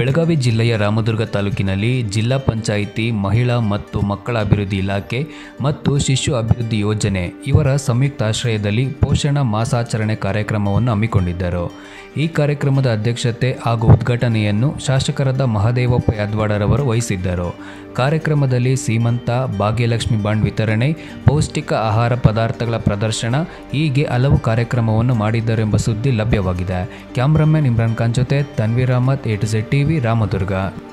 ಬೆಳಗಾವಿ ಜಿಲ್ಲೆಯ ರಾಮದುರ್ಗ ತಾಲೂಕಿನಲ್ಲಿ ಜಿಲ್ಲಾ ಪಂಚಾಯಿತಿ ಮಹಿಳಾ ಮತ್ತು ಮಕ್ಕಳ ಅಭಿವೃದ್ಧಿ ಇಲಾಖೆ ಮತ್ತು ಶಿಶು ಅಭಿವೃದ್ಧಿ ಯೋಜನೆ ಇವರ ಸಂಯುಕ್ತಾಶ್ರಯದಲ್ಲಿ ಪೋಷಣ ಮಾಸಾಚರಣೆ ಕಾರ್ಯಕ್ರಮವನ್ನು ಹಮ್ಮಿಕೊಂಡಿದ್ದರು ಈ ಕಾರ್ಯಕ್ರಮದ ಅಧ್ಯಕ್ಷತೆ ಹಾಗೂ ಉದ್ಘಾಟನೆಯನ್ನು ಶಾಸಕರಾದ ಮಹದೇವಪ್ಪ ಯಾದವಾಡರವರು ವಹಿಸಿದ್ದರು ಕಾರ್ಯಕ್ರಮದಲ್ಲಿ ಸೀಮಂತ ಭಾಗ್ಯಲಕ್ಷ್ಮಿ ಬಾಂಡ್ ವಿತರಣೆ ಪೌಷ್ಟಿಕ ಆಹಾರ ಪದಾರ್ಥಗಳ ಪ್ರದರ್ಶನ ಹೀಗೆ ಹಲವು ಕಾರ್ಯಕ್ರಮವನ್ನು ಮಾಡಿದ್ದರು ಎಂಬ ಸುದ್ದಿ ಲಭ್ಯವಾಗಿದೆ ಕ್ಯಾಮ್ರಾಮನ್ ಇಮ್ರಾನ್ ಖಾನ್ ಜೊತೆ Tanveer Ahmed A to Z TV Ramdurg